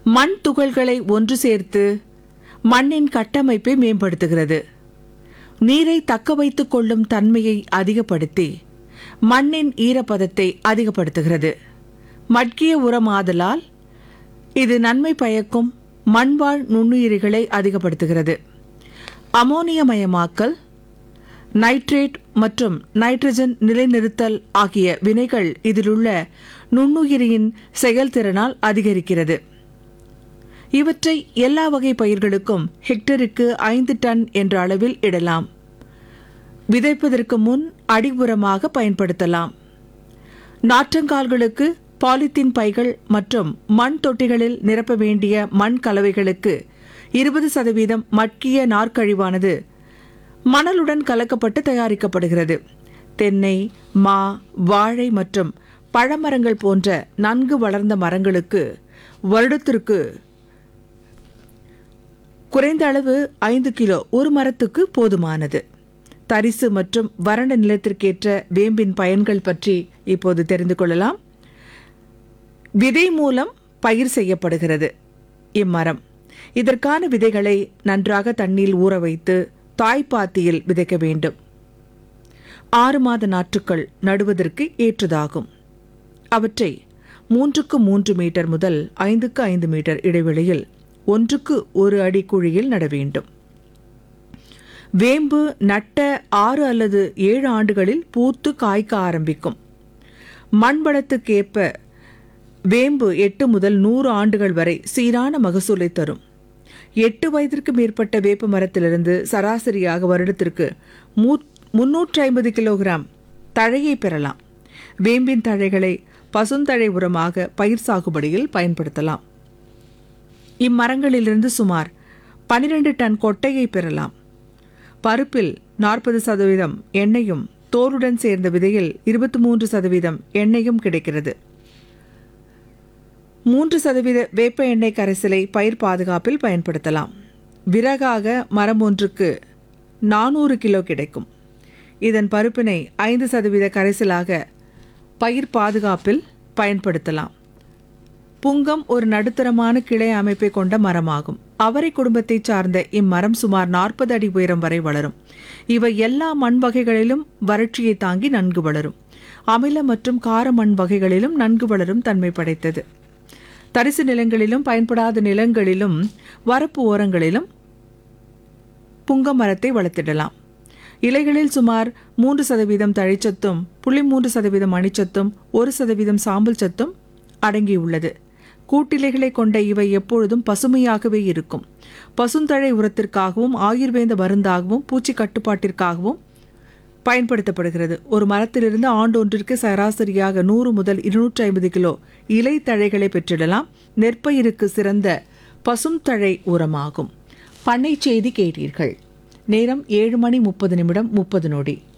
மண் துகள்களை ஒன்று சேர்த்து மண்ணின் கட்டமைப்பை மேம்படுத்துகிறது நீரை தக்க வைத்துக் கொள்ளும் தன்மையை அதிகப்படுத்தி மண்ணின் ஈரப்பதத்தை அதிகப்படுத்துகிறது மட்கிய உரமாதலால் இது நன்மை பயக்கும் மண்வாழ் நுண்ணுயிரிகளை அதிகப்படுத்துகிறது அமோனியமயமாக்கல் நைட்ரேட் மற்றும் நைட்ரஜன் நிலைநிறுத்தல் ஆகிய வினைகள் இதிலுள்ள நுண்ணுயிரியின் செயல்திறனால் அதிகரிக்கிறது இவற்றை எல்லா வகை பயிர்களுக்கும் ஹெக்டருக்கு ஐந்து டன் என்ற அளவில் இடலாம் விதைப்பதற்கு முன் அடிபுறமாக பயன்படுத்தலாம் நாற்றங்கால்களுக்கு பாலித்தீன் பைகள் மற்றும் மண் தொட்டிகளில் நிரப்ப வேண்டிய மண் கலவைகளுக்கு இருபது சதவீதம் மட்கிய நார்க்கழிவானது மணலுடன் கலக்கப்பட்டு தயாரிக்கப்படுகிறது தென்னை மா வாழை மற்றும் பழமரங்கள் போன்ற நன்கு வளர்ந்த மரங்களுக்கு வருடத்திற்கு குறைந்த அளவு ஐந்து கிலோ ஒரு மரத்துக்கு போதுமானது தரிசு மற்றும் வறண்ட நிலத்திற்கேற்ற வேம்பின் பயன்கள் பற்றி இப்போது தெரிந்து கொள்ளலாம் விதை மூலம் பயிர் செய்யப்படுகிறது இம்மரம் இதற்கான விதைகளை நன்றாக தண்ணீர் ஊற வைத்து தாய்ப்பாத்தியில் விதைக்க வேண்டும் ஆறு மாத நாற்றுக்கள் நடுவதற்கு ஏற்றதாகும் அவற்றை மூன்றுக்கு மூன்று மீட்டர் முதல் ஐந்துக்கு ஐந்து மீட்டர் இடைவெளியில் ஒன்றுக்கு ஒரு அடி குழியில் நட வேண்டும் வேம்பு நட்ட ஆறு அல்லது ஏழு ஆண்டுகளில் பூத்து காய்க்க ஆரம்பிக்கும் மண்வளத்துக்கேற்ப வேம்பு எட்டு முதல் நூறு ஆண்டுகள் வரை சீரான மகசூலை தரும் எட்டு வயதிற்கு மேற்பட்ட வேப்ப மரத்திலிருந்து சராசரியாக வருடத்திற்கு முன்னூற்றி ஐம்பது கிலோகிராம் தழையை பெறலாம் வேம்பின் தழைகளை பசுந்தழை உரமாக பயிர் சாகுபடியில் பயன்படுத்தலாம் இம்மரங்களிலிருந்து சுமார் பனிரெண்டு டன் கொட்டையை பெறலாம் பருப்பில் நாற்பது சதவீதம் எண்ணெயும் தோலுடன் சேர்ந்த விதையில் இருபத்தி மூன்று சதவீதம் எண்ணெயும் கிடைக்கிறது மூன்று சதவீத வேப்ப எண்ணெய் கரைசலை பயிர் பாதுகாப்பில் பயன்படுத்தலாம் விறகாக மரம் ஒன்றுக்கு நானூறு கிலோ கிடைக்கும் இதன் பருப்பினை ஐந்து சதவீத கரைசலாக பயிர் பாதுகாப்பில் பயன்படுத்தலாம் புங்கம் ஒரு நடுத்தரமான கிளை அமைப்பை கொண்ட மரமாகும் அவரை குடும்பத்தைச் சார்ந்த இம்மரம் சுமார் நாற்பது அடி உயரம் வரை வளரும் இவை எல்லா மண் வகைகளிலும் வறட்சியை தாங்கி நன்கு வளரும் அமில மற்றும் கார மண் வகைகளிலும் நன்கு வளரும் தன்மை படைத்தது தரிசு நிலங்களிலும் பயன்படாத நிலங்களிலும் வரப்பு ஓரங்களிலும் புங்க மரத்தை வளர்த்திடலாம் இலைகளில் சுமார் மூன்று சதவீதம் தழைச்சத்தும் புள்ளி மூன்று சதவீதம் மணிச்சத்தும் ஒரு சதவீதம் சாம்பல் சத்தும் அடங்கியுள்ளது கூட்டிலைகளை கொண்ட இவை எப்பொழுதும் பசுமையாகவே இருக்கும் பசுந்தழை உரத்திற்காகவும் ஆயுர்வேத மருந்தாகவும் பூச்சி கட்டுப்பாட்டிற்காகவும் பயன்படுத்தப்படுகிறது ஒரு மரத்திலிருந்து ஆண்டொன்றிற்கு சராசரியாக நூறு முதல் இருநூற்றி ஐம்பது கிலோ இலை தழைகளை பெற்றிடலாம் நெற்பயிருக்கு சிறந்த பசும் தழை உரமாகும் பண்ணை செய்தி கேட்டீர்கள் நேரம் ஏழு மணி முப்பது நிமிடம் முப்பது நொடி